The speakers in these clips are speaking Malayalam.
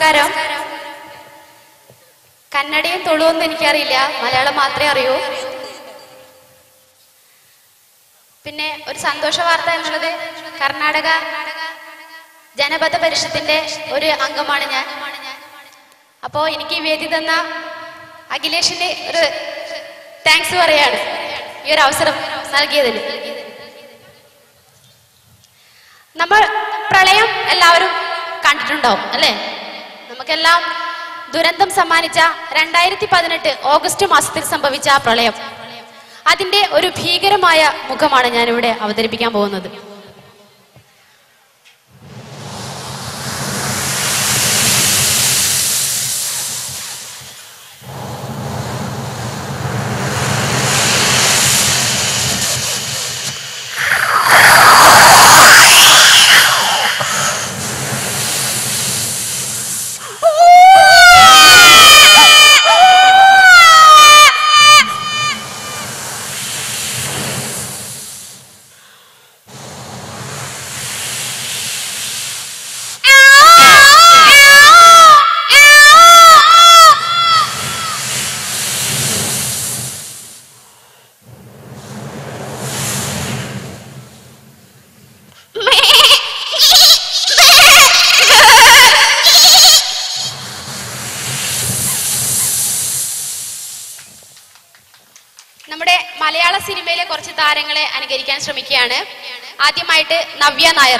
നമസ്കാരം കന്നഡയും തുളുവൊന്നും എനിക്കറിയില്ല മലയാളം മാത്രമേ അറിയൂ പിന്നെ ഒരു സന്തോഷ വാർത്ത എന്നുള്ളത് കർണാടക ജനപദ പരിഷത്തിന്റെ ഒരു അംഗമാണ് ഞാൻ അപ്പോ എനിക്ക് ഈ വേദി തന്ന അഖിലേഷിന് ഒരു താങ്ക്സ് പറയാണ് ഈ ഒരു അവസരം നൽകിയതിന് നമ്മൾ പ്രളയം എല്ലാവരും കണ്ടിട്ടുണ്ടാവും അല്ലേ നമുക്കെല്ലാം ദുരന്തം സമ്മാനിച്ച രണ്ടായിരത്തി പതിനെട്ട് ഓഗസ്റ്റ് മാസത്തിൽ സംഭവിച്ച ആ പ്രളയം അതിന്റെ ഒരു ഭീകരമായ മുഖമാണ് ഞാനിവിടെ അവതരിപ്പിക്കാൻ പോകുന്നത് നമ്മുടെ മലയാള സിനിമയിലെ കുറച്ച് താരങ്ങളെ അനുകരിക്കാൻ ശ്രമിക്കുകയാണ് ആദ്യമായിട്ട് നവ്യ നായർ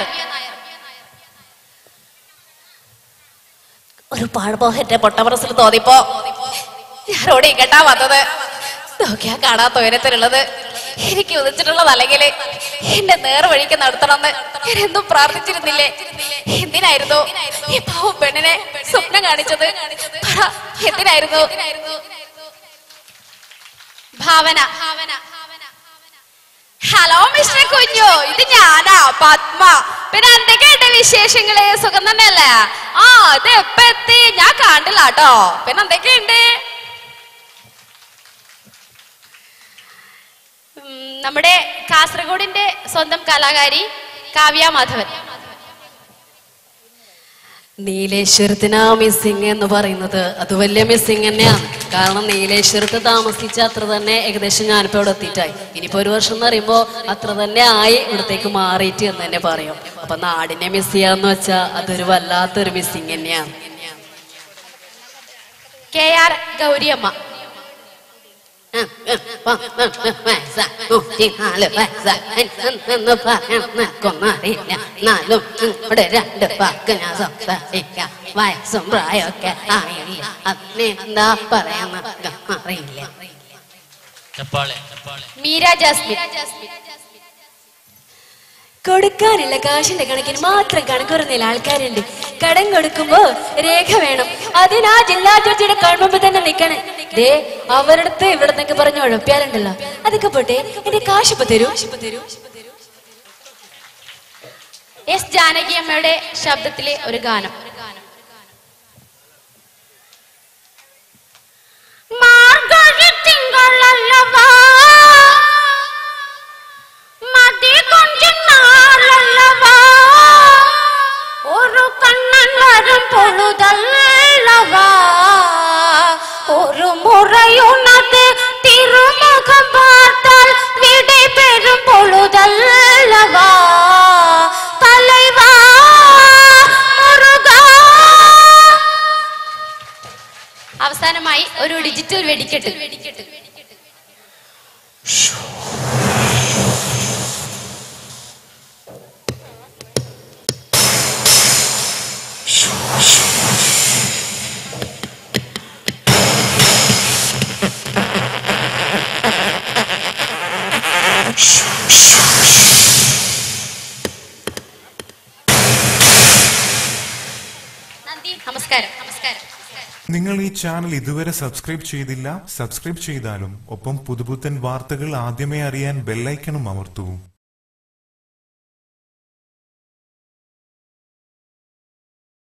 ഒരു പാഴ്പോ എന്റെ പൊട്ടമനസ്സിൽ തോന്നിപ്പോ ഞാനോട് ഇങ്ങട്ടാ വന്നത് നോക്കിയാ കാണാത്ത ഉയരത്തിലുള്ളത് എനിക്ക് ഉദിച്ചിട്ടുള്ളത് അല്ലെങ്കിൽ എന്റെ നേർവഴിക്ക് നടത്തണമെന്ന് ഞാൻ എന്നും പ്രാർത്ഥിച്ചിരുന്നില്ലേ എന്തിനായിരുന്നു ഈ പാവം പെണ്ണിനെ സ്വപ്നം കാണിച്ചത് പറ, എന്തിനായിരുന്നു ഭാവന ഹലോ മിസ്റ്റർ കുഞ്ഞു ഇത് ഞാനാ പത്മ പിന്നെ എന്തൊക്കെയുണ്ട് വിശേഷങ്ങള് സുഖം തന്നെയല്ലേ ആ ഇത് എപ്പ എത്തി ഞാൻ കണ്ടില്ല കേട്ടോ പിന്നെ എന്തൊക്കെയുണ്ട് ഉം, നമ്മുടെ കാസർഗോഡിന്റെ സ്വന്തം കലാകാരി കാവ്യ മാധവൻ നീലേശ്വരത്തിന് ആ മിസ്സിങ് എന്ന് പറയുന്നത് അത് വലിയ മിസ്സിങ് തന്നെയാണ് കാരണം നീലേശ്വരത്ത് താമസിച്ച അത്ര തന്നെ ഏകദേശം ഞാനിപ്പോ ഇവിടെ എത്തിയിട്ടായി ഇനിയിപ്പോ ഒരു വർഷം എന്ന് പറയുമ്പോ അത്ര തന്നെ ആയി ഇവിടത്തേക്ക് മാറിയിട്ട് എന്ന് തന്നെ പറയും അപ്പൊ നാടിനെ മിസ് ചെയ്യാന്ന് വെച്ചാൽ അതൊരു വല്ലാത്തൊരു മിസ്സിങ് തന്നെയാണ് കെ ആർ ഗൗരിയമ്മ നൂറ്റിനാല് വയസ്സ് എന്ന് പറയാനൊന്നറിയില്ല എന്നാലും ഇവിടെ രണ്ട് വാക്ക് ഞാൻ സംസാരിക്കാം വയസ്സും പ്രായമൊക്കെ ആയില്ല അതിനെന്താ പറയാന്നൊക്കെ അറിയില്ല ചപ്പാളെ ചപ്പാളെ മീര ജാസ്മിൻ കൊടുക്കാനുള്ള കാശിന്റെ കണക്കിന് മാത്രം കണക്കുറഞ്ഞ ആൾക്കാരുണ്ട് കടം കൊടുക്കുമ്പോ രേഖ വേണം അതിനാ ജില്ലാ ജഡ്ജിയുടെ കൺമുമ്പ് തന്നെ നിക്കണേ ദേ അവരടുത്ത് ഇവിടുന്നൊക്കെ പറഞ്ഞു ഉഴപ്പിയാലുണ്ടല്ലോ അതൊക്കെ പോട്ടെ എന്റെ കാശ് ഇപ്പൊ തരൂ എസ് ജാനകി അമ്മയുടെ ശബ്ദത്തിലെ ഒരു ഗാനം മാർഗഴി തിങ്കളല്ലവാ മതി കൊഞ്ചം നാളല്ലവാ ഒരു കണ്ണൻ വരും പൊഴുതല്ലവാ ഒരു മുറയുണത് തിരുമുഖം பார்த்தால் விடை பெறும் பொழுதல்லவா தலைவா முருகா അവസാനമായി ഒരു ഡിജിറ്റൽ വെടിക്കെട്ട് നന്ദി നമസ്കാരം നമസ്കാരം നിങ്ങൾ ഈ ചാനൽ ഇതുവരെ സബ്സ്ക്രൈബ് ചെയ്തില്ല സബ്സ്ക്രൈബ് ചെയ്താലും ഒപ്പം പുതുപുത്തൻ വാർത്തകൾ ആദ്യമേ അറിയാൻ ബെല്ലൈക്കണും അമർത്തൂ